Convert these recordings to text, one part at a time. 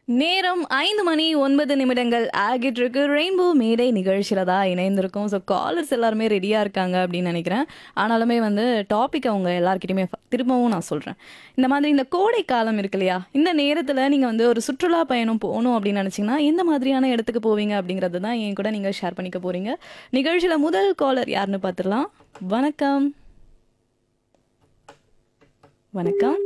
நேரம் ஐந்து மணி ஒன்பது நிமிடங்கள் ஆகிட்டு இருக்கு ரெயின்போ மேடை நிகழ்ச்சியில தான் இணைந்திருக்கோம் ஸோ காலர்ஸ் எல்லாருமே ரெடியாக இருக்காங்க அப்படின்னு நினைக்கிறேன் ஆனாலுமே வந்து டாபிக் அவங்க எல்லாருக்கிட்டையுமே ஃப- திரும்பவும் நான் சொல்கிறேன் இந்த மாதிரி இந்த கோடை காலம் இருக்கு இல்லையா இந்த நேரத்தில் நீங்கள் வந்து ஒரு சுற்றுலா பயணம் போகணும் அப்படின்னு நினச்சிங்கன்னா எந்த மாதிரியான இடத்துக்கு போவீங்க அப்படிங்கிறது தான் என் கூட நீங்கள் ஷேர் பண்ணிக்க போகிறீங்க நிகழ்ச்சியில் முதல் காலர் யாருன்னு பார்த்துடலாம் வணக்கம் வணக்கம்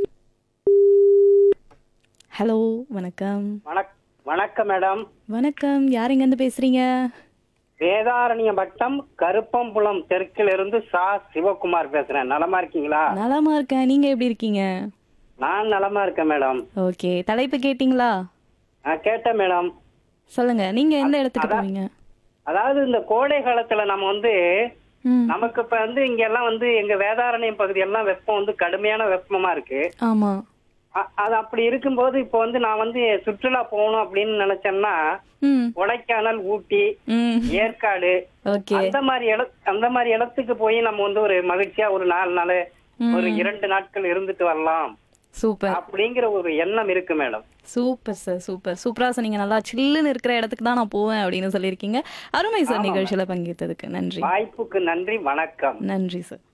ஹலோ வணக்கம் வணக் வணக்கம் மேடம் வணக்கம் யார் இருந்து பேசுறீங்க வேதாரண்ய வட்டம் கருப்பம்புலம் தெற்கில் இருந்து சா சிவகுமார் பேசுறேன் நலமா இருக்கீங்களா நலமா இருக்கேன் நீங்க எப்படி இருக்கீங்க நான் நலமா இருக்கேன் மேடம் ஓகே தலைப்பு கேட்டிங்களா நான் கேட்டேன் மேடம் சொல்லுங்க நீங்க எந்த இடத்துக்கு அதான். போவீங்க அதாவது இந்த கோடை காலத்துல நம்ம வந்து ம் நமக்கு இப்ப வந்து இங்க எல்லாம் வந்து எங்க வேதாரண்யம் பகுதி எல்லாம் வெப்பம் வந்து கடுமையான வெப்பமா இருக்கு ஆமா அ- அது அப்படி இருக்கும்போது இப்போ வந்து நான் வந்து சுற்றுலா போகணும் அப்படின்னு நினைச்சேன்னா ம் கொடைக்கானல் ஊட்டி ம் ஏற்காடு ஓகே அந்த மாதிரி இட அந்த மாதிரி இடத்துக்கு போய் நம்ம வந்து ஒரு மகிழ்ச்சியா ஒரு நாலு நாள் ஒரு இரண்டு நாட்கள் இருந்துட்டு வரலாம் சூப்பர் அப்படிங்கிற ஒரு எண்ணம் இருக்கு மேடம் சூப்பர் சார் சூப்பர் சூப்பரா சொன்னீங்க நல்லா சில்லுன்னு இருக்கிற இடத்துக்கு தான் நான் போவேன் அப்படின்னு சொல்லியிருக்கீங்க அருமை சார் நிகழ்ச்சியில பங்கேற்றதுக்கு நன்றி வாய்ப்புக்கு நன்றி வணக்கம் நன்றி சார்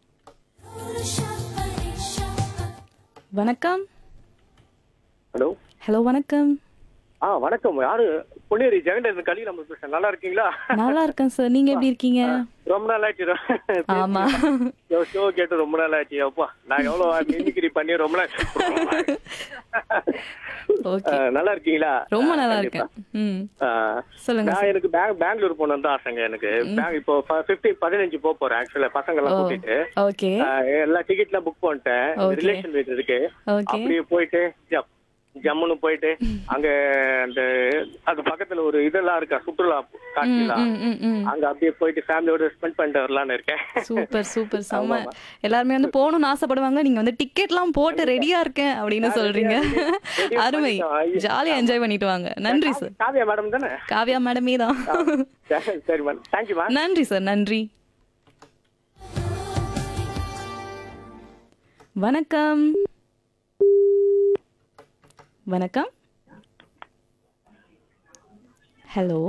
வணக்கம் ஹலோ ஹலோ வணக்கம் ஆ வணக்கம் யாரு பொன்னேரி ஜெகண்டர் கலி நம்ம பேசுறேன் நல்லா இருக்கீங்களா நல்லா இருக்கேன் சார் நீங்க எப்படி இருக்கீங்க ரொம்ப நாள் ஆச்சு ஆமா ஷோ கேட்டு ரொம்ப நாள் ஆச்சு அப்பா நான் எவ்வளவு மிமிக்ரி பண்ணி ரொம்ப நாள் ஓகே ஆ, நல்லா இருக்கீங்களா ரொம்ப நல்லா கண்டிப்பா. இருக்கேன் ம் ஆ, சொல்லுங்க நான் எனக்கு பேங் பெங்களூர் போகணும் தான் ஆசைங்க எனக்கு பேங்க் இப்போ பிப்டீன் பதினஞ்சு போக போறேன் ஆக்சுவலா பசங்க எல்லாம் கூட்டிட்டு ஓகே ஆ, எல்லா டிக்கெட்லாம் புக் பண்ணிட்டேன் Okay. ரிலேஷன் வீட்டு இருக்கு ஓகே அப்படியே போயிட்டு ஜப் ஜம்முன்னு போயிட்டு அங்க அந்த அது பக்கத்துல ஒரு இதெல்லாம் இருக்கா சுற்றுலா காட்சிலாம் ம் ம் ம் அங்க அப்படியே போயிட்டு ஃபேமிலியோட ஸ்பெண்ட் பண்ணிட்டு வரலாம்னு இருக்கேன் சூப்பர் சூப்பர் செம்ம எல்லாருமே வந்து போகணும்னு ஆசைப்படுவாங்க நீங்க வந்து டிக்கெட்லாம் போட்டு ரெடியா இருக்கேன் அப்படின்னு சொல்றீங்க ready அருமை பண்ணிட்டோம். ஐயோ. ஜாலியா என்ஜாய் பண்ணிட்டு வாங்க நன்றி சார் காவியா மேடம் தானே காவ்யா மேடமே தான் சரி மேடம் தேங்க்யூ மேம் நன்றி சார் நன்றி வணக்கம் வணக்கம் ஹலோ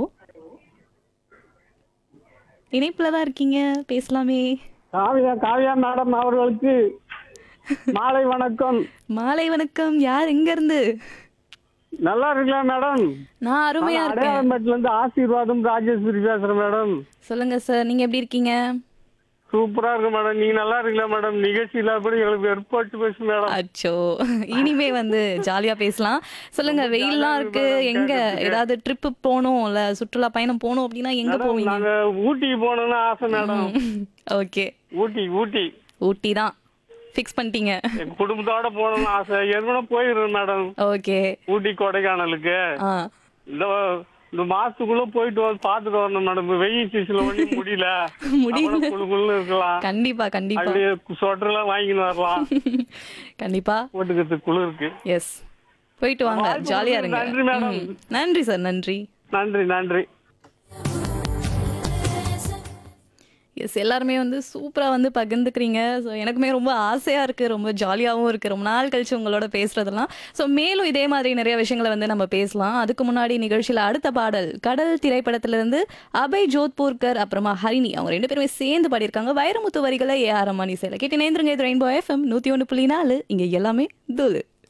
இணைப்புல தான் இருக்கீங்க பேசலாமே காவியா காவியா மேடம் அவர்களுக்கு மாலை வணக்கம் மாலை வணக்கம் யார் எங்க இருந்து நல்லா இருக்கலாம் மேடம் நான் அருமையா இருக்கேன் அடையாளம்பேட்டில இருந்து ஆசீர்வாதம் ராஜேஸ்வரி பேசுறேன் மேடம் சொல்லுங்க சார் நீங்க எப்படி இருக்கீங்க சூப்பரா இருக்கு மேடம் நீங்க நல்லா இருக்கீங்களா மேடம் நிகழ்ச்சியில அப்படி எங்களுக்கு ஏற்பாட்டு பேசு மேடம் அச்சோ இனிமே வந்து ஜாலியா பேசலாம் சொல்லுங்க வெயில்லாம் இருக்கு எங்க ஏதாவது ட்ரிப்பு போகணும் இல்ல சுற்றுலா பயணம் போகணும் அப்படின்னா எங்க போவீங்க நாங்க ஊட்டிக்கு போகணும்னு ஆசை மேடம் ஓகே ஊட்டி ஊட்டி ஊட்டி தான் ஃபிக்ஸ் பண்ணிட்டீங்க எங்க குடும்பத்தோட போகணும்னு ஆசை ஏற்கனவே போயிருந்தேன் மேடம் ஓகே ஊட்டி கொடைக்கானலுக்கு ஆ இந்த இந்த மாசத்துக்குள்ள போயிட்டு வந்து பாத்துட்டு வரணும் மேடம் இப்ப வெயில் சீசன்ல ஒண்ணும் முடியல முடியல. அவ்வளவு குளு குளுன்னு இருக்கலாம் கண்டிப்பா கண்டிப்பா அப்படியே சொட்டர் எல்லாம் வாங்கின்னு வரலாம் கண்டிப்பா போட்டுக்கிறதுக்கு குளிர் இருக்கு எஸ் போயிட்டு வாங்க வாய்ப்பு ஜாலியா கொடுத்ததுக்கு இருங்க நன்றி மேடம். ம். நன்றி சார் நன்றி நன்றி நன்றி எஸ் எல்லாருமே வந்து சூப்பராக வந்து பகிர்ந்துக்கிறீங்க ஸோ எனக்குமே ரொம்ப ஆசையாக இருக்குது ரொம்ப ஜாலியாகவும் இருக்குது ரொம்ப நாள் கழிச்சு உங்களோட பேசுகிறதெல்லாம் ஸோ மேலும் இதே மாதிரி நிறைய விஷயங்களை வந்து நம்ம பேசலாம் அதுக்கு முன்னாடி நிகழ்ச்சியில் அடுத்த பாடல் கடல் திரைப்படத்திலிருந்து அபய் ஜோத்பூர்கர் அப்புறமா ஹரிணி அவங்க ரெண்டு பேருமே சேர்ந்து பாடியிருக்காங்க வைரமுத்து வரிகளை ஏ ஆர் ரமானி சேலை கேட்டு நேந்திரங்க இது ரெயின்போ எஃப்எம் நூற்றி ஒன்று புள்ளி நாலு இங்கே எல்லாமே துலு